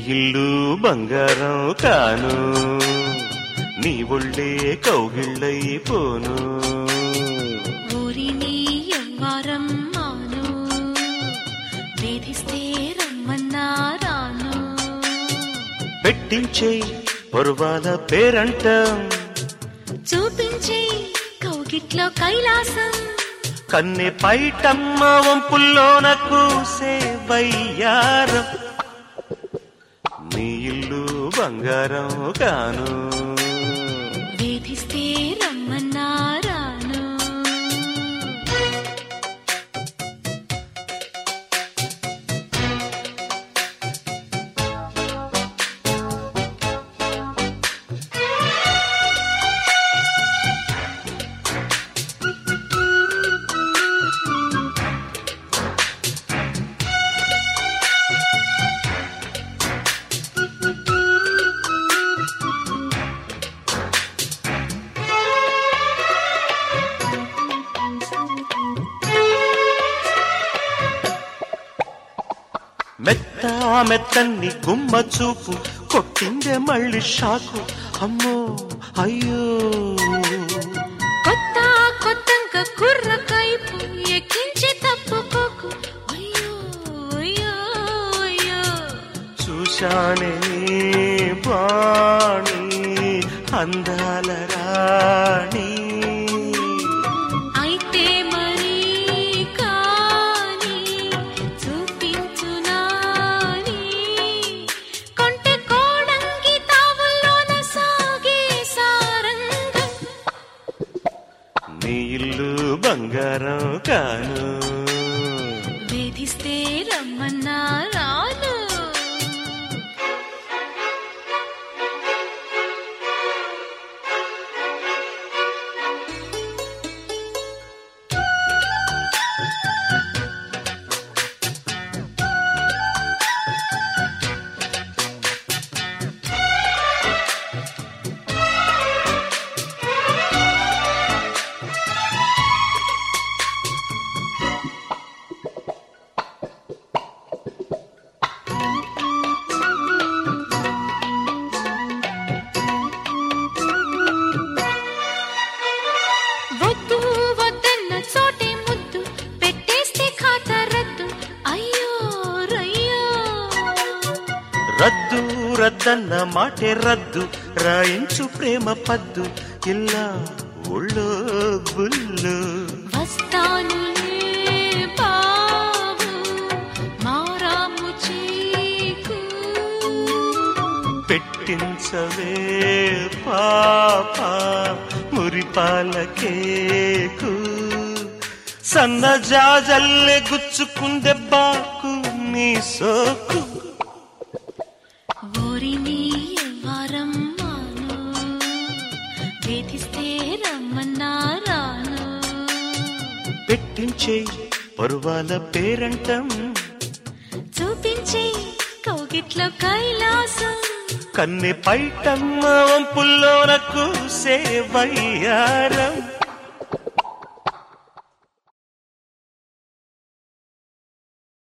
ఇల్లు బంగారం కాను నీ ఒళ్ళే కౌగిళ్ళైపోను ఊరిని ఎవ్వారం మాను వేధిస్తే రమ్మన్నారాను పెట్టించే పరువాల పేరంటం చూపించే కౌగిట్లో కైలాసం కన్నె పైటమ్మ వంపుల్లోన కూసే వయ్యారం నీ ఇల్లు బంగారం కాను వేధిస్తే రమ్మన్నారాను మెత్త మెత్తన్ని గుమ్మ చూపు కొట్టిందే మళ్ళీ షాకు అమ్మో అయ్యో కొత్త కొత్తంక కుర్ర కైపు ఎక్కించి తప్పుకోకు అయ్యో అయ్యో అయ్యో చూశానే నీ బాణి అందాల రాణి అయితే మరి కాని చూపించు నాని కొంటె కోడంగి తావుల్లోన సాగే సారంగం నీ ఇల్లు బంగారం కాను వేధిస్తే రమ్మన్నా రాను వద్దు వద్దన్న చోటే ముద్దు పెట్టేస్తే ఖాతా రద్దు అయ్యో రయ్యో రద్దు రద్దన్న మాటే రద్దు రాయించు ప్రేమ పద్దు ఇలా ఒళ్ళో గుల్లు వస్తాను బాబు మారాము చీకు పెట్టించవే పాప మురిపాల కేకు సన్న జాజల్లే గుచ్చుకుందె బాకు నీ సోకు ఊరిని ఎవ్వరం మాను వేధిస్తే రమ్మన్నారాను పెట్టించే పరువాల పేరంటం చూపించే కౌగిట్లో కైలాసం కన్నె పైటమ్మ వంపుల్లోనకు సేవయ్యారం